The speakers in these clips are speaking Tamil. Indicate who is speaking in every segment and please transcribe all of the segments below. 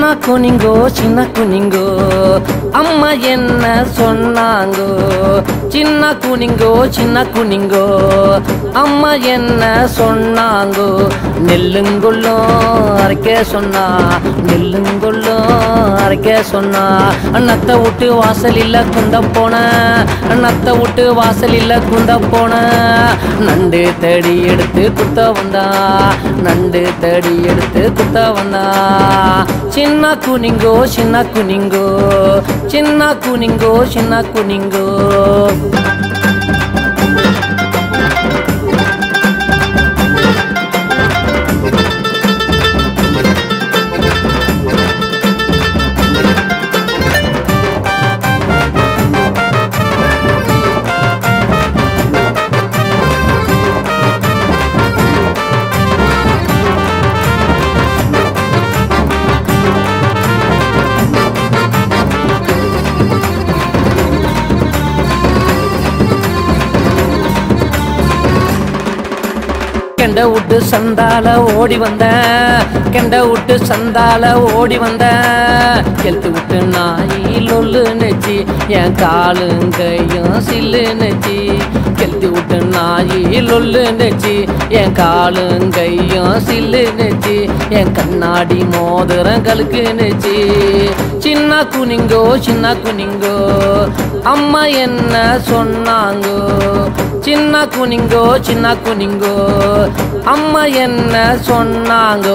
Speaker 1: குனிங்கோ சின்ன குனிங்கோ அம்மா என்ன சொன்னாங்கோ சின்ன குனிங்கோ சின்ன குனிங்கோ அம்மா என்ன சொன்னாங்கோ நெல்லுங்குள்ளும் அரைக்க சொன்னா நெல்லுங்குள்ளும் அரைக்க சொன்னா அண்ணத்தை விட்டு வாசலில் குந்த போன அண்ணத்தை விட்டு வாசலில் குந்த போன நண்டு தேடி எடுத்து குத்த வந்தா நண்டு தேடி எடுத்து குத்த வந்தா சின்ன குனிங்கோ சின்ன குனிங்கோ சின்ன குனிங்கோ சின்ன குனிங்கோ கெண்ட விட்டு சந்தால ஓடி வந்தேன் கெண்ட விட்டு சந்தால ஓடி வந்தேன் கெழுத்து விட்டு நாய் லொல்லு நெச்சி என் காலும் கையும் சில்லு நெச்சி கெழுத்து விட்டு நாய் லொல்லு நெச்சி என் காலும் கையும் சில்லு நெச்சி என் கண்ணாடி மோதிரம் கழுக்கு நெச்சி சின்ன குனிங்கோ சின்ன குனிங்கோ அம்மா என்ன சொன்னாங்கோ சின்ன குனிங்கோ சின்ன குனிங்கோ அம்மா என்ன சொன்னாங்கோ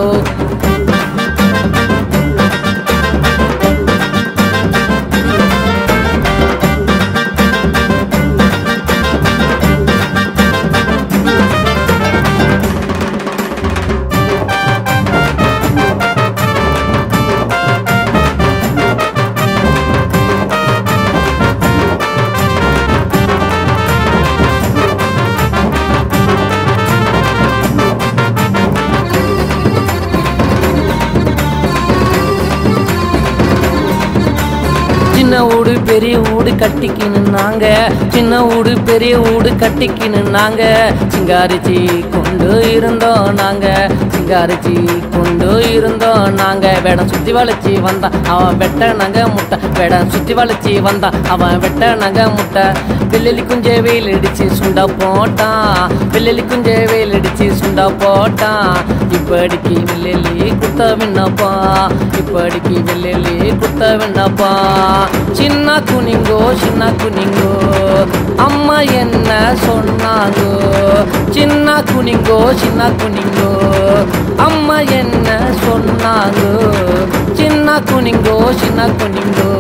Speaker 1: சின்ன வீடு பெரிய வீடு கட்டிக்கின்னு நாங்க சின்ன வீடு பெரிய வீடு கட்டிக்கின்னு நாங்க சிங்காரிச்சி கொண்டு இருந்தோம் நாங்க சிங்காரிச்சி கொண்டு இருந்தோம் நாங்க வேடம் சுத்தி வளைச்சி வந்தான் அவன் வெட்ட நகை முட்டை வேடம் சுத்தி வளைச்சி வந்தான் அவன் வெட்ட நகை முட்டை வெள்ளெலி குஞ்சே வெயில் அடிச்சு சுண்டா போட்டான் வெள்ளெலி குஞ்சே வெயில் அடிச்சு சுண்டா போட்டான் இப்படிக்கு வெள்ளெலி குத்த விண்ணப்பா இப்படிக்கு வெள்ளெலி குத்த விண்ணப்பா சின்ன குனிங்கோ சின்ன குனிங்கோ அம்மா என்ன சொன்னாங்கோ சின்ன குனிங்கோ சின்ன குனிங்கோ அம்மா என்ன சொன்னாங்கோ சின்ன குனிங்கோ சின்ன குனிங்கோ